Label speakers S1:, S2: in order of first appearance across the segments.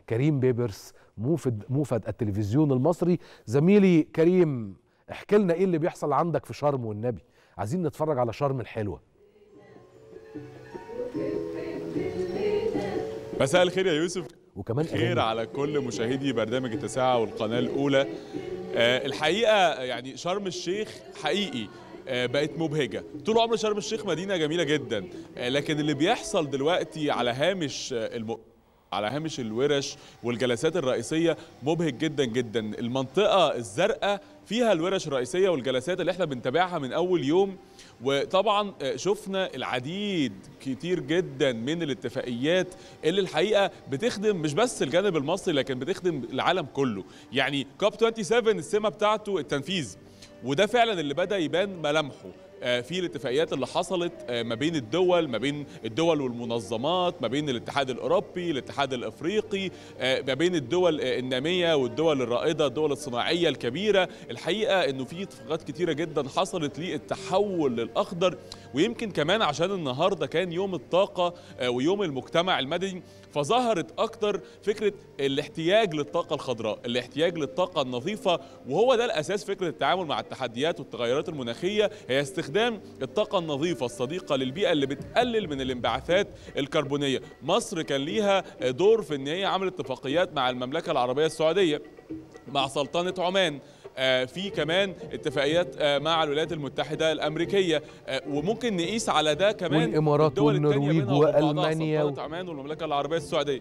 S1: كريم بيبرس موفد موفد التلفزيون المصري زميلي كريم احكي لنا ايه اللي بيحصل عندك في شرم والنبي عايزين نتفرج على شرم الحلوه
S2: مساء الخير يا يوسف
S1: وكمان
S2: خير
S1: أغاني.
S2: على كل مشاهدي برنامج التساعة والقناة الأولى آه، الحقيقة يعني شرم الشيخ حقيقي آه، بقت مبهجة طول عمر شرم الشيخ مدينة جميلة جدا آه، لكن اللي بيحصل دلوقتي على هامش آه، الم... على هامش الورش والجلسات الرئيسية مبهج جدا جدا المنطقة الزرقاء فيها الورش الرئيسية والجلسات اللي احنا بنتابعها من أول يوم وطبعا آه، شفنا العديد كتير جدا من الاتفاقيات اللي الحقيقه بتخدم مش بس الجانب المصري لكن بتخدم العالم كله يعني كوب 27 السمه بتاعته التنفيذ وده فعلا اللي بدا يبان ملامحه آه، في الاتفاقيات اللي حصلت آه، ما بين الدول ما بين الدول والمنظمات ما بين الاتحاد الاوروبي الاتحاد الافريقي آه، ما بين الدول آه، الناميه والدول الرائده الدول الصناعيه الكبيره الحقيقه انه في اتفاقات كتيره جدا حصلت للتحول للاخضر ويمكن كمان عشان النهارده كان يوم الطاقه آه، ويوم المجتمع المدني فظهرت اكتر فكره الاحتياج للطاقه الخضراء الاحتياج للطاقه النظيفه وهو ده الاساس فكره التعامل مع التحديات والتغيرات المناخيه هي استخدام الطاقه النظيفه الصديقه للبيئه اللي بتقلل من الانبعاثات الكربونيه مصر كان ليها دور في ان هي عملت اتفاقيات مع المملكه العربيه السعوديه مع سلطنه عمان آه، في كمان اتفاقيات آه، مع الولايات المتحده الامريكيه آه، وممكن نقيس على ده كمان
S1: والإمارات
S2: الدول التانية
S1: والنرويج
S2: منها وبين بعضها،
S1: وألمانيا
S2: سلطنه عمان والمملكه العربيه السعوديه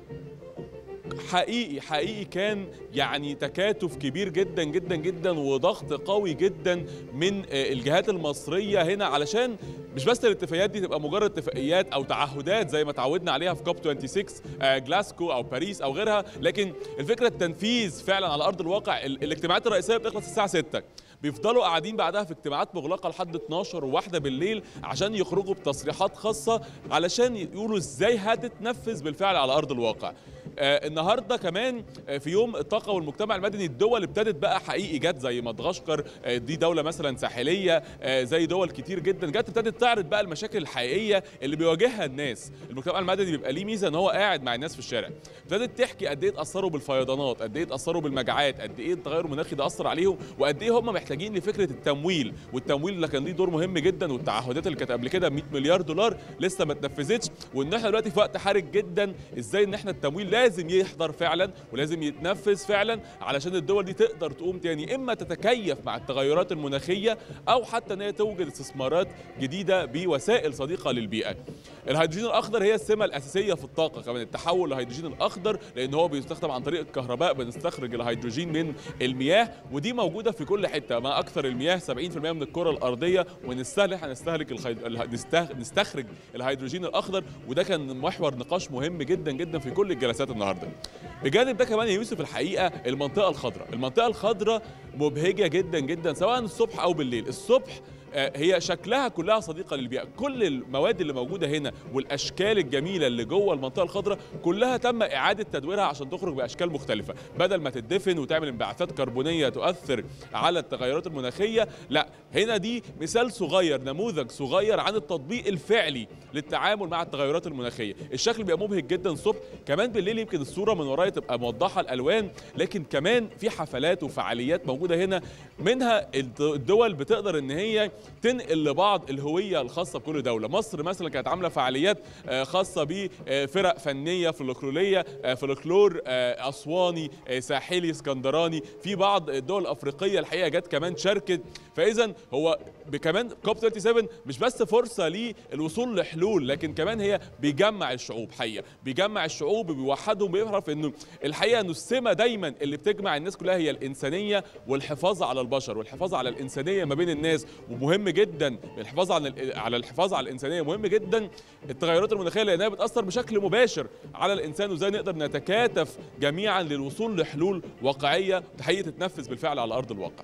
S2: حقيقي حقيقي كان يعني تكاتف كبير جدا جدا جدا وضغط قوي جدا من آه، الجهات المصريه هنا علشان مش بس الاتفاقيات دي تبقى مجرد اتفاقيات او تعهدات زي ما تعودنا عليها في كوب 26 آه، جلاسكو او باريس او غيرها لكن الفكره التنفيذ فعلا على ارض الواقع ال- الاجتماعات الرئيسيه بتخلص الساعه 6 بيفضلوا قاعدين بعدها في اجتماعات مغلقه لحد 12 وواحدة بالليل عشان يخرجوا بتصريحات خاصه علشان يقولوا ازاي هتتنفذ بالفعل على ارض الواقع آه النهارده كمان آه في يوم الطاقه والمجتمع المدني الدول ابتدت بقى حقيقي جت زي مدغشقر آه دي دوله مثلا ساحليه آه زي دول كتير جدا جت ابتدت تعرض بقى المشاكل الحقيقيه اللي بيواجهها الناس المجتمع المدني بيبقى ليه ميزه ان هو قاعد مع الناس في الشارع ابتدت تحكي قد ايه اتاثروا بالفيضانات قد ايه اتاثروا بالمجاعات قد ايه التغير المناخي ده اثر عليهم وقد ايه هم محتاجين لفكره التمويل والتمويل اللي كان ليه دور مهم جدا والتعهدات اللي كانت قبل كده 100 مليار دولار لسه ما اتنفذتش وان احنا دلوقتي في وقت حرج جدا ازاي ان احنا التمويل لازم يحضر فعلا ولازم يتنفذ فعلا علشان الدول دي تقدر تقوم تاني اما تتكيف مع التغيرات المناخيه او حتى ان هي توجد استثمارات جديده بوسائل صديقه للبيئه. الهيدروجين الاخضر هي السمه الاساسيه في الطاقه كمان التحول للهيدروجين الاخضر لان هو بيستخدم عن طريق الكهرباء بنستخرج الهيدروجين من المياه ودي موجوده في كل حته ما اكثر المياه 70% من الكره الارضيه ومن السهل هنستهلك الخيد... اله- نستخ- نستخرج الهيدروجين الاخضر وده كان محور نقاش مهم جدا جدا في كل الجلسات النهارده. بجانب ده كمان يا يوسف الحقيقه المنطقه الخضراء، المنطقه الخضراء مبهجه جدا جدا سواء الصبح او بالليل، الصبح آه، هي شكلها كلها صديقه للبيئه كل المواد اللي موجوده هنا والاشكال الجميله اللي جوه المنطقه الخضراء كلها تم اعاده تدويرها عشان تخرج باشكال مختلفه بدل ما تدفن وتعمل انبعاثات كربونيه تؤثر على التغيرات المناخيه لا هنا دي مثال صغير نموذج صغير عن التطبيق الفعلي للتعامل مع التغيرات المناخيه الشكل بيبقى مبهج جدا الصبح كمان بالليل يمكن الصوره من ورايا تبقى موضحه الالوان لكن كمان في حفلات وفعاليات موجوده هنا منها الد- الدول بتقدر ان هي تنقل لبعض الهويه الخاصه بكل دوله مصر مثلا كانت عامله فعاليات آه، خاصه بفرق فنيه فلكلوريه آه، فلكلور آه، اسواني آه، ساحلي اسكندراني في بعض الدول الافريقيه الحقيقه جت كمان شاركت فاذا هو كمان كوب 37 مش بس فرصه للوصول لحلول لكن كمان هي بيجمع الشعوب حقيقه بيجمع الشعوب وبيوحدهم بيعرف انه الحقيقه انه السمه دايما اللي بتجمع الناس كلها هي الانسانيه والحفاظ على البشر والحفاظ على الانسانيه ما بين الناس ومهم جدا الحفاظ على ال- على الحفاظ على الانسانيه مهم جدا التغيرات المناخيه لانها بتاثر بشكل مباشر على الانسان وازاي نقدر نتكاتف جميعا للوصول لحلول واقعيه حقيقه تتنفذ بالفعل على ارض الواقع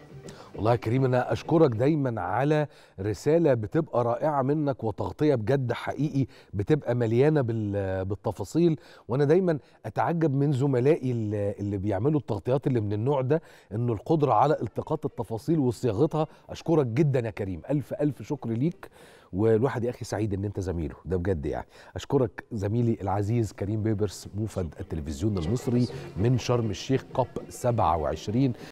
S1: والله يا كريم انا اشكرك دايما على رساله بتبقى رائعه منك وتغطيه بجد حقيقي بتبقى مليانه بال- بالتفاصيل وانا دايما اتعجب من زملائي اللي اللي بيعملوا التغطيات اللي من النوع ده انه القدره على التقاط التفاصيل وصياغتها اشكرك جدا يا كريم الف الف شكر ليك والواحد يا اخي سعيد ان انت زميله ده بجد يعني اشكرك زميلي العزيز كريم بيبرس موفد التلفزيون المصري من شرم الشيخ كوب 27